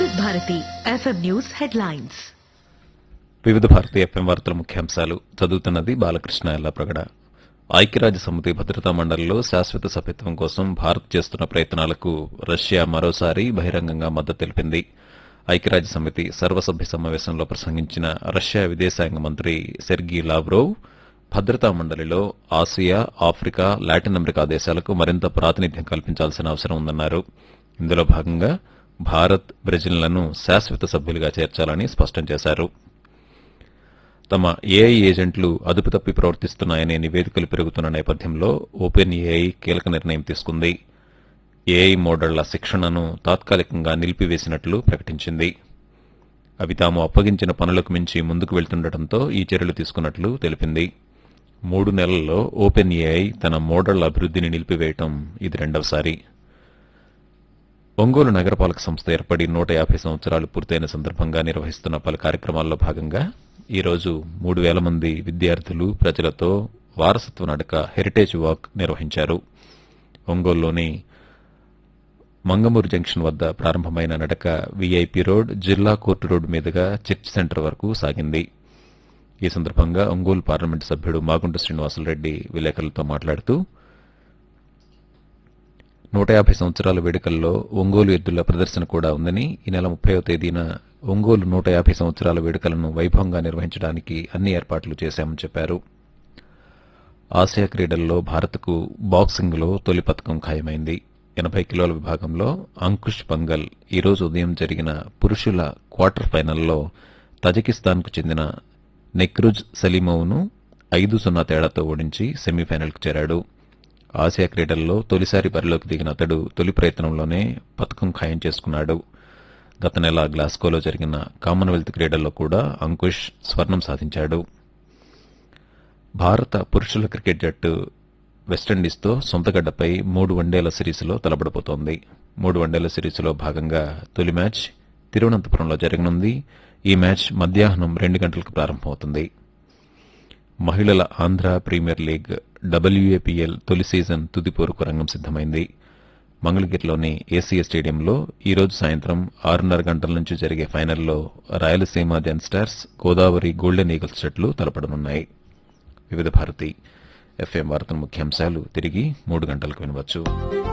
వివిధ Bharati FM news headlines వివిధ భారతీయ FM వార్తల ముఖ్యాంశాలు చదువుతున్నది బాలకృష్ణ ఎల్లప్రగడ ఐక్యరాజ్య సమితి భద్రతా మండలిలో శాశ్వత సభ్యత్వం కోసం భారత్ చేస్తున్న ప్రయత్నాలకు రష్యా మరోసారి బహిరంగంగా మద్దతు తెలిపింది ఐక్యరాజ్య సమితి సర్వసభ్య సమావేశంలో ప్రసంగించిన రష్యా విదేశాంగ మంత్రి సెర్గీ లావ్రోవ్ భద్రతా మండలిలో ఆసియా ఆఫ్రికా లాటిన్ అమెరికా దేశాలకు మరింత ప్రాతినిధ్యం కల్పించాల్సిన అవసరం ఉందన్నారు ఇందులో భాగంగా భారత్ బ్రెజిల్లను శాశ్వత సభ్యులుగా చేర్చాలని స్పష్టం చేశారు తమ ఏఐ ఏజెంట్లు అదుపు తప్పి ప్రవర్తిస్తున్నాయనే నివేదికలు పెరుగుతున్న నేపథ్యంలో ఓపెన్ ఏఐ కీలక నిర్ణయం తీసుకుంది ఏఐ మోడళ్ల శిక్షణను తాత్కాలికంగా నిలిపివేసినట్లు ప్రకటించింది అవి తాము అప్పగించిన పనులకు మించి ముందుకు వెళ్తుండటంతో ఈ చర్యలు తీసుకున్నట్లు తెలిపింది మూడు నెలల్లో ఓపెన్ ఏఐ తన మోడళ్ల అభివృద్ధిని నిలిపివేయటం ఇది రెండవసారి ఒంగోలు నగరపాలక సంస్థ ఏర్పడి నూట యాభై సంవత్సరాలు పూర్తయిన సందర్భంగా నిర్వహిస్తున్న పలు కార్యక్రమాల్లో భాగంగా ఈరోజు మూడు వేల మంది విద్యార్థులు ప్రజలతో వారసత్వ నడక హెరిటేజ్ వాక్ నిర్వహించారు ఒంగోలులోని మంగమూరు జంక్షన్ వద్ద ప్రారంభమైన నడక వీఐపీ రోడ్ జిల్లా కోర్టు రోడ్డు మీదుగా చర్చ్ సెంటర్ వరకు సాగింది ఈ సందర్భంగా ఒంగోలు పార్లమెంటు సభ్యుడు మాగుంట శ్రీనివాసులరెడ్డి విలేకరులతో మాట్లాడుతూ నూట యాభై సంవత్సరాల వేడుకల్లో ఒంగోలు ఎద్దుల ప్రదర్శన కూడా ఉందని ఈ నెల ముప్పైవ తేదీన ఒంగోలు నూట యాభై సంవత్సరాల వేడుకలను వైభవంగా నిర్వహించడానికి అన్ని ఏర్పాట్లు చేశామని చెప్పారు ఆసియా క్రీడల్లో భారత్కు బాక్సింగ్లో తొలి పథకం ఖాయమైంది ఎనభై కిలోల విభాగంలో అంకుష్ పంగల్ ఈరోజు ఉదయం జరిగిన పురుషుల క్వార్టర్ ఫైనల్లో తజకిస్తాన్కు చెందిన నెక్రుజ్ సలీమోవ్ను ఐదు సున్నా తేడాతో ఓడించి సెమీఫైనల్కు చేరాడు ఆసియా క్రీడల్లో తొలిసారి బరిలోకి దిగిన అతడు తొలి ప్రయత్నంలోనే పథకం ఖాయం చేసుకున్నాడు గత నెల గ్లాస్గోలో జరిగిన కామన్వెల్త్ క్రీడల్లో కూడా అంకుష్ స్వర్ణం సాధించాడు భారత పురుషుల క్రికెట్ జట్టు వెస్టిండీస్తో సొంతగడ్డపై మూడు వన్డేల సిరీస్లో తలబడిపోతోంది మూడు వన్డేల సిరీస్లో భాగంగా తొలి మ్యాచ్ తిరువనంతపురంలో జరగనుంది ఈ మ్యాచ్ మధ్యాహ్నం రెండు గంటలకు ప్రారంభమవుతుంది మహిళల ఆంధ్ర ప్రీమియర్ లీగ్ డబ్ల్యూఏపీఎల్ తొలి సీజన్ తుది పోరుకు రంగం సిద్దమైంది మంగళగిరిలోని ఏసీఏ స్టేడియంలో ఈ రోజు సాయంత్రం ఆరున్నర గంటల నుంచి జరిగే ఫైనల్లో Rayalaseema Zen stars Godavari golden eagles జట్లు తలపడనున్నాయి వివిధ భారతి ఎఫ్ఎం వార్తల ముఖ్యాంశాలు తిరిగి మూడు గంటలకు వినవచ్చు